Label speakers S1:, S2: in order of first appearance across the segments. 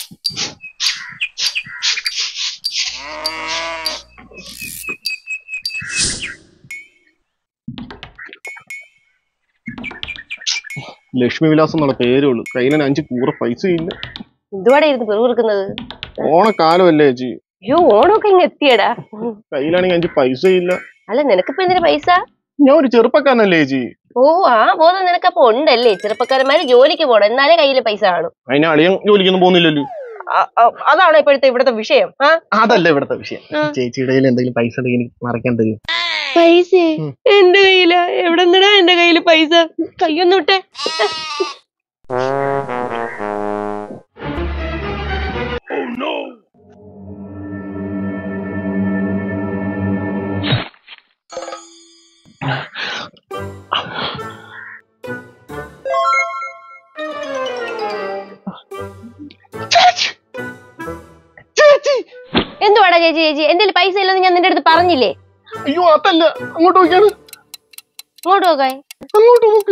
S1: ലക്ഷ്മി വിലാസം എന്നുള്ള പേരേ ഉള്ളൂ കയ്യിലെ അഞ്ച് കൂറ പൈസ ഇല്ല
S2: എന്തുവാടെ ഇരുന്ന് പെറുപിറുക്കുന്നത്
S1: ഓണക്കാലമല്ലേ ചേച്ചി
S2: അയ്യോ ഓണമൊക്കെ ഇങ്ങ് എത്തിയടാ
S1: കയ്യിലാണെങ്കിൽ അഞ്ച് പൈസ ഇല്ല
S2: അല്ല നിനക്കിപ്പോ എന്തിനാ പൈസ
S1: ഞാൻ ഒരു ചെറുപ്പക്കാരനല്ലേ ചേച്ചി
S2: ഓ ആ ബോധം നിനക്കപ്പോ ഉണ്ടല്ലേ ചെറുപ്പക്കാരന്മാര് ജോലിക്ക് പോണം എന്നാലേ കയ്യില് പൈസ കാണും
S1: അതിന് അളിയൻ ജോലിക്കൊന്നും പോകുന്നില്ലല്ലോ
S2: ആ- ആ- അതാണോ ഇപ്പോഴത്തെ ഇവിടുത്തെ വിഷയം ആ
S1: അതല്ല ഇവിടുത്തെ വിഷയം
S2: ആ.
S1: ചേച്ചിയുടെ കയ്യിൽ എന്തെങ്കിലും പൈസ ഉണ്ടെങ്കിൽ എനിക്ക് മറക്കാൻ തരും
S2: പൈസ
S1: ഉം.
S2: എന്റെ കയ്യില എവിടെ നിന്നാ എന്റെ കയ്യില് പൈസ കയ്യൊന്നും വിട്ടെ എന്തുവാടാ ചേച്ചി ചേച്ചി എന്റെ കയ്യില് പൈസ ഇല്ലെന്ന് ഞാൻ നിന്റെ അടുത്ത് പറഞ്ഞില്ലേ
S1: അയ്യോ അതല്ല അങ്ങോട്ട് നോക്കിയാണ്
S2: ഇങ്ങോട്ട് നോക്കാൻ
S1: അങ്ങോട്ട് നോക്ക്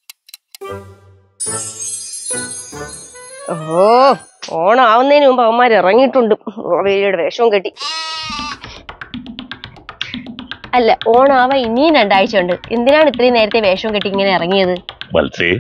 S2: ഓ ഓണം ആവുന്നതിന് മുമ്പ് അവന്മാർ ഇറങ്ങിയിട്ടുണ്ട് വേലിയുടെ വേഷവും കെട്ടി അല്ല ഓണം ആവാൻ ഇനിയും രണ്ടാഴ്ച ഉണ്ട് എന്തിനാണ് ഇത്രയും നേരത്തെ വേഷവും കെട്ടി ഇങ്ങനെ ഇറങ്ങിയത്
S3: വത്സേ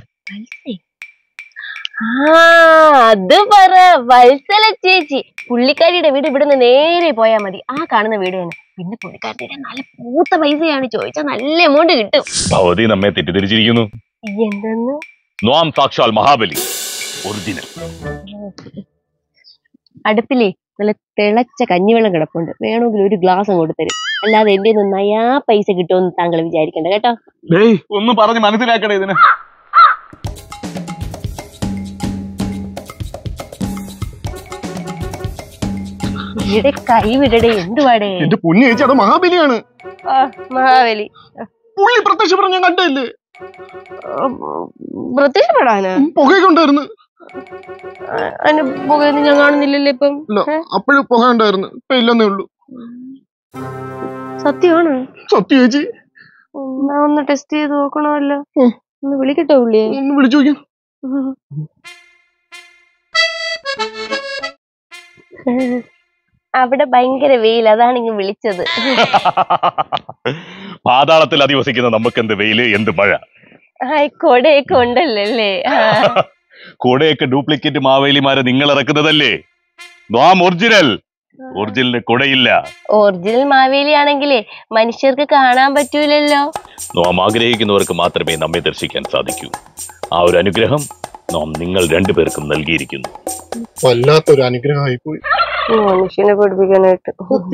S2: ആ അത് പറ വത്സല ചേച്ചി പുള്ളിക്കാരിയുടെ വീട് ഇവിടുന്ന് നേരെ പോയാ മതി ആ കാണുന്ന വീട് തന്നെ പിന്നെ പുള്ളിക്കാരുടെ നല്ല പൂത്ത പൈസയാണ് ചോദിച്ചാൽ നല്ല എമൗണ്ട് കിട്ടും
S3: ഭവതി നമ്മെ തെറ്റിദ്ധരിച്ചിരിക്കുന്നു
S2: എന്തെന്ന്
S3: നോം സാക്ഷാൽ മഹാബലി ഒറിജിനൽ
S2: അടുപ്പിലേ നല്ല തിളച്ച കഞ്ഞിവെള്ളം കിടപ്പുണ്ട് വേണമെങ്കിൽ ഒരു ഗ്ലാസ് അങ്ങോട്ട് തരും അല്ലാതെ എന്റെ ഒന്നും നയാ പൈസ കിട്ടുമെന്ന് താങ്കൾ വിചാരിക്കണ്ട കേട്ടോ
S3: ഡേയ് ഒന്ന് പറഞ്ഞ് മനസ്സിലാക്കണേ ഇതിന്
S2: ഇവിടെ കൈ വിടടേ എന്തുവാടേ
S1: എന്റെ പൊന്നു ചേച്ചി അത് മഹാബലിയാണ്
S2: ആ, മഹാബലി
S1: പുള്ളി പ്രത്യക്ഷപ്പെടാൻ ഞാൻ കണ്ടല്ലേ
S2: ആ, പ്രത്യക്ഷപ്പെടാനാ
S1: പുകയൊക്കെ ഉണ്ടായിരുന്നു
S2: ആ, അതിന്റെ പുകയൊന്നും ഞാൻ കാണുന്നില്ലല്ലോ ഇപ്പം
S1: ഇല്ല അപ്പോഴും പുക ഉണ്ടായിരുന്നു ഇപ്പൊ ഇല്ലെന്നേ ഉള്ളൂ
S2: സത്യമാണ്
S1: സത്യ ചേച്ചി
S2: എന്നാ ഒന്ന് ടെസ്റ്റ് ചെയ്ത് നോക്കണമല്ലോ
S1: ഉം.
S2: ഒന്ന് വിളിക്കട്ടോ പുള്ളിയെ
S1: ഒന്ന് വിളിച്ചു നോക്കിയാ
S2: അവിടെ ഭയങ്കര വെയിൽ അതാണ് ഇങ്ങ് വിളിച്ചത്
S3: പാതാളത്തിൽ അധിവസിക്കുന്ന നമുക്ക് എന്ത് വെയില് എന്ത് മഴ
S2: ആ കൊടയൊക്കെ ഉണ്ടല്ലോ അല്ലേ ആ.
S3: കുടയൊക്കെ ഡ്യൂപ്ലിക്കേറ്റ് മാവേലിമാരെ നിങ്ങൾ ഇറക്കുന്നതല്ലേ നോം ഒറിജിനൽ ഒറിജിനലിന് കുടയില്ല
S2: ഒറിജിനൽ മാവേലി ആണെങ്കിലേ മനുഷ്യർക്ക് കാണാൻ പറ്റൂലല്ലോ
S3: നോം ആഗ്രഹിക്കുന്നവർക്ക് മാത്രമേ നമ്മെ ദർശിക്കാൻ സാധിക്കൂ ആ ഒരു അനുഗ്രഹം നോം നിങ്ങൾ രണ്ടുപേർക്കും നൽകിയിരിക്കുന്നു
S1: വല്ലാത്തൊരു അനുഗ്രഹമായി പോയി
S2: മനുഷ്യനെ പഠിപ്പിക്കാനായിട്ട്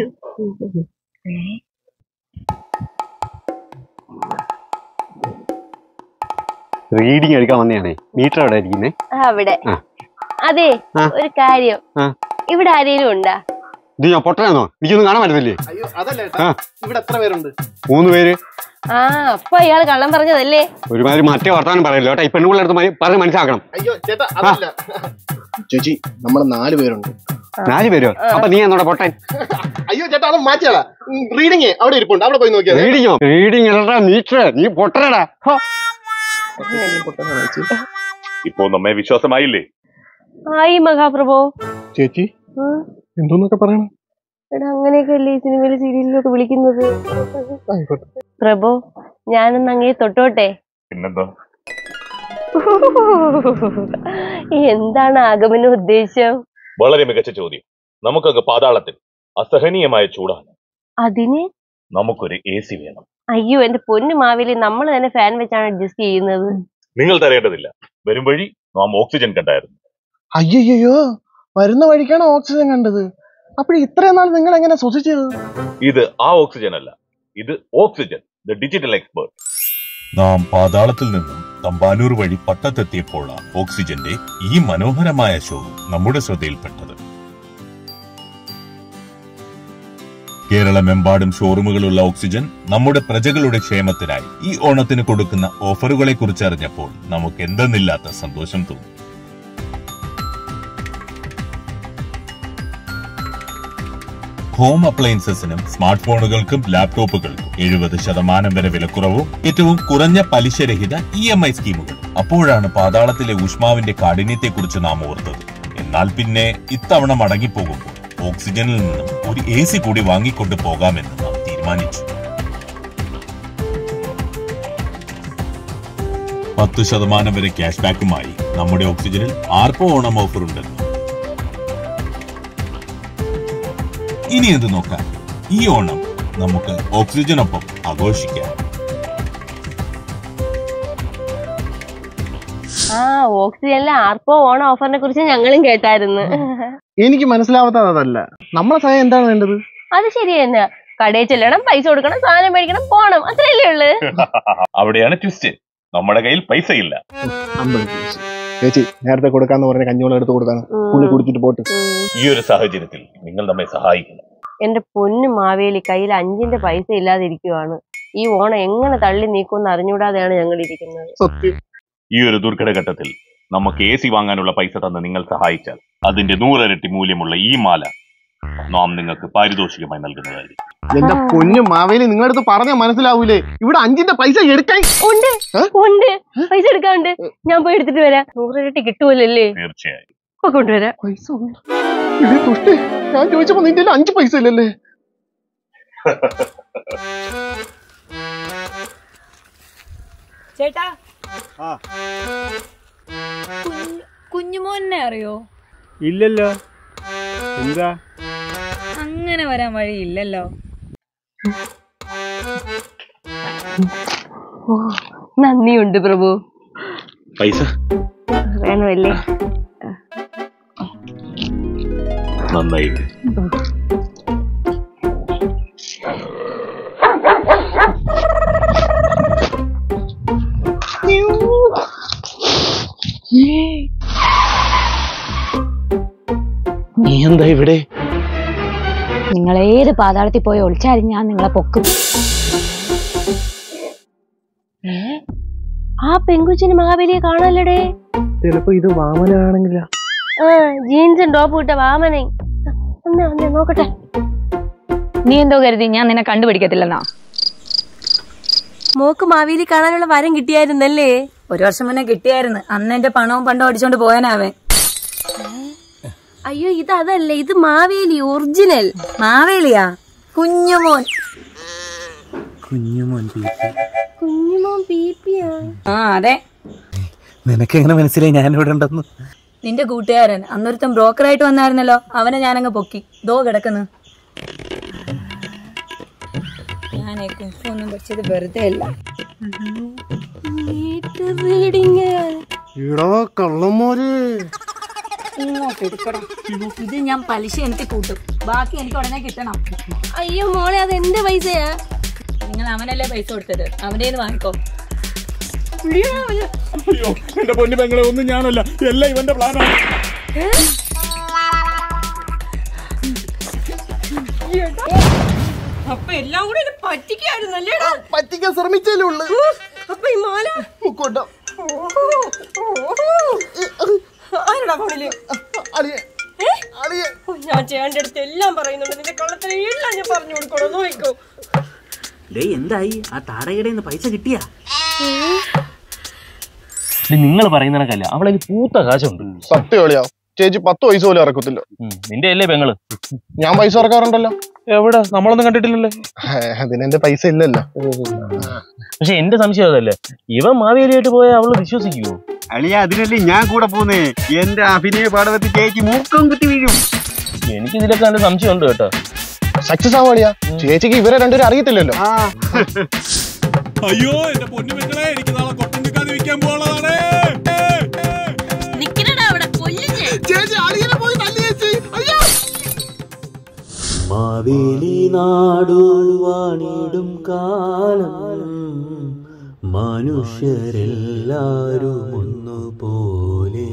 S4: റീഡിങ് എടുക്കാൻ വന്നതാണേ മീറ്റർ അവിടെ ഇരിക്കുന്നേ
S2: അവിടെ
S4: ആ.
S2: അതെ
S4: ആ.
S2: ഒരു കാര്യം
S4: ആ.
S2: ഇവിടെ ആരെങ്കിലും ഉണ്ടാ
S4: ഇത് ഞാൻ പൊട്ടനാന്നോ എനിക്കൊന്നും കാണാൻ പറ്റുന്നില്ലേ
S1: അയ്യോ അതല്ല
S4: ആ.
S1: ഇവിടെ എത്ര പേരുണ്ട്
S4: മൂന്ന് പേര്
S2: ആ അപ്പൊ അയാൾ കള്ളം പറഞ്ഞതല്ലേ
S4: ഒരുമാതിരി മറ്റേ വർത്താനം പറയല്ലോ കേട്ടോ ഈ പെണ്ണുപിള്ളേ അടുത്ത് മതി- പറഞ്ഞ് മനസ്സിലാക്കണം
S1: അയ്യോ ചേട്ടാ അതല്ല ചേച്ചി നമ്മൾ നാല് പേരുണ്ട്
S4: നാല് പേരോ അപ്പൊ നീ എന്നോട് പൊട്ടൻ
S1: അയ്യോ ചേട്ടാ അത് മാറ്റിയാളാ റീഡിങ് അവിടെ ഇരിപ്പുണ്ട് അവിടെ പോയി നോക്കിയാ
S4: റീഡിങ്ങോ റീഡിങ് എടാ മീറ്റർ നീ പൊട്ടനടാ ഹോ.
S3: ഇപ്പോ നമ്മെ വിശ്വാസമായില്ലേ
S2: ആയി മഹാപ്രഭു
S1: ചേച്ചി
S2: ആ,
S1: എന്തോന്നൊക്കെ പറയണം
S2: എടാ അങ്ങനെയൊക്കെ അല്ലേ ഈ സിനിമയിലും സീരിയലിലൊക്കെ വിളിക്കുന്നത്
S1: ആയിക്കോട്ടെ
S2: പ്രഭു ഞാനൊന്ന് അങ്ങേ തൊട്ടോട്ടെ
S3: പിന്നെന്താ
S2: എന്താണ് ആഗമന ഉദ്ദേശം
S3: വളരെ മികച്ച ചോദ്യം നമുക്കങ്ങ് പാതാളത്തിൽ അസഹനീയമായ ചൂടാണ്
S2: അതിന്
S3: നമുക്കൊരു എ സി വേണം
S2: അയ്യോ എന്റെ പൊന്നു മാവേലി നമ്മൾ തന്നെ ഫാൻ വെച്ചാണ് അഡ്ജസ്റ്റ് ചെയ്യുന്നത്
S3: നിങ്ങൾ തരേണ്ടതില്ല വരും വഴി നാം ഓക്സിജൻ കണ്ടായിരുന്നു
S1: അയ്യോ വരുന്ന വഴിക്കാണ് ഓക്സിജൻ കണ്ടത് അപ്പോൾ ഇത്രയും നാൾ നിങ്ങൾ എങ്ങനെ ശ്വസിച്ചത്
S3: ഇത് ആ ഓക്സിജൻ അല്ല ഇത് ഓക്സിജൻ ദ ഡിജിറ്റൽ എക്സ്പേർട്ട്
S5: നാം പാതാളത്തിൽ നിന്നും തമ്പാനൂർ വഴി പട്ടത്തെത്തിയപ്പോഴാണ് ഓക്സിജന്റെ ഈ മനോഹരമായ ഷോ നമ്മുടെ ശ്രദ്ധയിൽപ്പെട്ടത് കേരളമെമ്പാടും ഷോറൂമുകളുള്ള ഓക്സിജൻ നമ്മുടെ പ്രജകളുടെ ക്ഷേമത്തിനായി ഈ ഓണത്തിന് കൊടുക്കുന്ന ഓഫറുകളെ കുറിച്ച് അറിഞ്ഞപ്പോൾ നമുക്ക് എന്തെന്നില്ലാത്ത സന്തോഷം തോന്നി ഹോം അപ്ലയൻസസിനും സ്മാർട്ട് ഫോണുകൾക്കും ലാപ്ടോപ്പുകൾക്കും എഴുപത് ശതമാനം വരെ വിലക്കുറവും ഏറ്റവും കുറഞ്ഞ പലിശരഹിത ഇ എം ഐ സ്കീമുകളും അപ്പോഴാണ് പാതാളത്തിലെ ഊഷ്മാവിന്റെ കാഠിന്യത്തെക്കുറിച്ച് നാം ഓർത്തത് എന്നാൽ പിന്നെ ഇത്തവണ മടങ്ങിപ്പോകുമ്പോൾ ഓക്സിജനിൽ നിന്നും ഒരു എ സി കൂടി വാങ്ങിക്കൊണ്ട് പോകാമെന്ന് നാം തീരുമാനിച്ചു പത്ത് ശതമാനം വരെ ക്യാഷ് ബാക്കുമായി നമ്മുടെ ഓക്സിജനിൽ ആർപ്പോ ഓണം ഓഫർ ഉണ്ടെന്ന് ഇനി എന്ത് നോക്കാം ഈ ഓണം നമുക്ക് ഓക്സിജനൊപ്പം ആഘോഷിക്കാം
S2: ആ ഓക്സിജനിലെ ആർപ്പോ ഓണ ഓഫറിനെ കുറിച്ച് ഞങ്ങളും കേട്ടായിരുന്നു
S1: എനിക്ക് മനസ്സിലാവാത്തത് അതല്ല നമ്മളെ സഹായം എന്താണ് വേണ്ടത്
S2: അത് ശരി തന്നെ കടയിൽ ചെല്ലണം പൈസ കൊടുക്കണം സാധനം മേടിക്കണം പോണം അത്രയല്ലേ ഉള്ളു
S3: അവിടെയാണ് ട്വിസ്റ്റ് നമ്മുടെ കയ്യിൽ പൈസ ഇല്ല
S1: അമ്പത് പൈസ. ചേച്ചി നേരത്തെ കൊടുക്കാന്ന് പറഞ്ഞ കഞ്ഞോളം എടുത്ത് കൊടുത്താണ് പുള്ളി കുടിച്ചിട്ട് പോട്ട്
S3: ഈ ഒരു സാഹചര്യത്തിൽ നിങ്ങൾ നമ്മെ സഹായിക്കണം
S2: എന്റെ പൊന്നു മാവേലി കയ്യിൽ അഞ്ചിന്റെ പൈസ ഇല്ലാതിരിക്കുവാണ് ഈ ഓണം എങ്ങനെ തള്ളി നീക്കുമെന്ന് അറിഞ്ഞൂടാതെയാണ് ഞങ്ങൾ ഇരിക്കുന്നത്
S1: സത്യം
S3: ഈ ഒരു ദുർഘടഘട്ടത്തിൽ നമുക്ക് എ സി വാങ്ങാനുള്ള പൈസ തന്ന് നിങ്ങൾ സഹായിച്ചാൽ അതിന്റെ നൂറിരട്ടി മൂല്യമുള്ള ഈ മാല നാം നിങ്ങൾക്ക് പാരിതോഷികമായി നൽകുന്നതായിരിക്കും
S1: എന്റെ പൊന്നു മാവേലി നിങ്ങളുടെ അടുത്ത് പറഞ്ഞാൽ മനസ്സിലാവൂലേ ഇവിടെ അഞ്ചിന്റെ പൈസ എടുക്കാൻ
S2: ഉണ്ട്
S1: ഏ?
S2: ഉണ്ട് പൈസ എടുക്കാണ്ട് ഞാൻ പോയി എടുത്തിട്ട് വരാം നൂറിരട്ടി കിട്ടുമല്ലേ
S3: തീർച്ചയായും
S2: ഇപ്പൊ കൊണ്ടുവരാം
S1: പൈസ ഉണ്ട്. ഇത് ദുഷ്ടേ, ഞാൻ ചോദിച്ചപ്പോ നിന്റെ കയ്യില് അഞ്ച് പൈസ ഇല്ലല്ലേ
S6: ചേട്ടാ
S4: ആ.
S6: കുഞ്ഞ്- കുഞ്ഞുമോനെ അറിയോ
S4: ഇല്ലല്ലോ എന്താ
S6: അങ്ങനെ വരാൻ വഴിയില്ലല്ലോ
S2: നന്ദിയുണ്ട് പ്രഭു
S3: പൈസ
S2: വേണമല്ലേ
S3: നന്നായി
S1: നീ എന്താ ഇവിടെ
S7: നിങ്ങൾ ഏത് പാതാളത്തിൽ പോയി ഒളിച്ചാലും ഞാൻ നിങ്ങളെ പൊക്കും
S2: ആ പെങ്കുച്ചിന് മഹാബലിയെ കാണാലടേ
S1: ചിലപ്പോ ഇത് വാമനാണെങ്കിലാ
S2: ആ ജീൻസും ടോപ്പ് ഇട്ട വാമനെ ഒന്ന് ഒന്ന് നോക്കട്ടെ
S7: നീ എന്തോ കരുതി ഞാൻ നിന്നെ കണ്ടുപിടിക്കത്തില്ലെന്നാ
S2: മോക്ക് മാവേലി കാണാനുള്ള വരം കിട്ടിയായിരുന്നല്ലേ
S6: ഒരു വർഷം മുന്നേ കിട്ടിയായിരുന്നു അന്ന് എന്റെ പണവും പണ്ടവും അടിച്ചോണ്ട് പോയാനാവൻ
S2: അയ്യോ ഇത് അതല്ല ഇത് മാവേലി ഒറിജിനൽ
S6: മാവേലിയാ കുഞ്ഞുമോൻ
S2: കുഞ്ഞുമോൻ പീപ്പിയാ
S6: ആ അതെ
S8: നിനക്ക് എങ്ങനെ മനസ്സിലായി ഞാൻ ഇവിടെ ഉണ്ടെന്ന്
S6: നിന്റെ കൂട്ടുകാരൻ അന്നൊരുത്തൻ ബ്രോക്കറായിട്ട് വന്നായിരുന്നല്ലോ അവനെ ഞാനങ്ങ് പൊക്കി ദോ കിടക്കുന്നു ഞാനേ കുഫൊന്നും പഠിച്ചത് വെറുതെ അല്ല
S2: റീഡിങ്
S1: ഇടോ കള്ളന്മാര്
S6: ഇങ്ങോട്ട് എടുക്കടാ ഇത് ഞാൻ പലിശ എനിക്ക് കൂട്ടും ബാക്കി എനിക്ക് ഉടനെ കിട്ടണം
S2: അയ്യോ മോളെ അത് എന്റെ പൈസയാ
S6: നിങ്ങൾ അവനല്ലേ പൈസ കൊടുത്തത് അവന്റെ വാങ്ങിക്കോ
S5: അയ്യോ എന്റെ പൊന്നു പെങ്ങളെ ഒന്നും ഞാനല്ല എല്ലാം ഇവന്റെ പ്ലാനാണ്
S6: അപ്പൊ എല്ലാം കൂടി പറ്റിക്കായിരുന്നല്ലേ
S1: പറ്റിക്കാൻ ശ്രമിച്ചല്ലേ ഉള്ളു
S6: അപ്പൊ ഈ മാല
S1: മുക്കോട്ടം
S6: ആരടാ ഫോണില്
S1: അളിയെ അളിയെ
S6: ഞാൻ ചേട്ടന്റെ അടുത്ത് എല്ലാം പറയുന്നുണ്ട് നിന്റെ കള്ളത്തിന് എല്ലാം ഞാൻ പറഞ്ഞു കൊടുക്കണോ നോക്കോ
S8: ഡേ എന്തായി ആ താടകയുടെ നിന്ന് പൈസ കിട്ടിയാ
S9: നിങ്ങൾ പറയുന്നതിനൊക്കെയല്ല അവളെ പൂത്ത കാശുണ്ട്
S1: സത്യം അളിയാ ചേച്ചി പത്ത് പൈസ പോലും ഇറക്കത്തില്ല
S9: ഉം, നിന്റെ അല്ലേ പെങ്ങള്
S1: ഞാൻ പൈസ ഇറക്കാറുണ്ടല്ലോ
S9: എവിടെ നമ്മളൊന്നും കണ്ടിട്ടില്ലല്ലോ
S1: അതിനെന്റെ പൈസ ഇല്ലല്ലോ
S9: പക്ഷെ എന്റെ സംശയം അതല്ലേ ഇവൻ മാവേലിയായിട്ട് പോയ അവള് വിശ്വസിക്കുവോ
S4: അളിയ അതിനല്ലേ ഞാൻ കൂടെ പോന്നേ എന്റെ അഭിനയ പാടവത്തിൽ ചേച്ചി മൂക്കം കുത്തി വീഴും
S9: എനിക്ക് ഇതിലൊക്കെ നല്ല സംശയമുണ്ട് കേട്ടോ
S1: സക്സസ് ആവും അളിയാ ചേച്ചിക്ക് ഇവരെ രണ്ടുപേരും അറിയത്തില്ലല്ലോ
S4: ആ
S5: അയ്യോ എന്റെ പൊന്നു പെങ്ങളെ എനിക്ക് നാളെ കൊട്ടം നിൽക്കാതെ വിൽക്കാൻ പോകാനുള്ളതാണ്
S1: ചേച്ചി അളിയനെ പോയി തല്ലി ചേച്ചി അയ്യോ
S8: മാവേലി നാടുവാണിടും കാലം മനുഷ്യരെല്ലാരും ഒന്നുപോലെ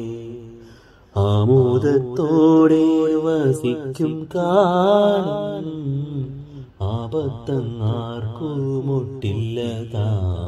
S8: ആമോദത്തോടെ വസിക്കും കാലം ആപത്തങ്ങാർക്കുമൊട്ടില്ലതാ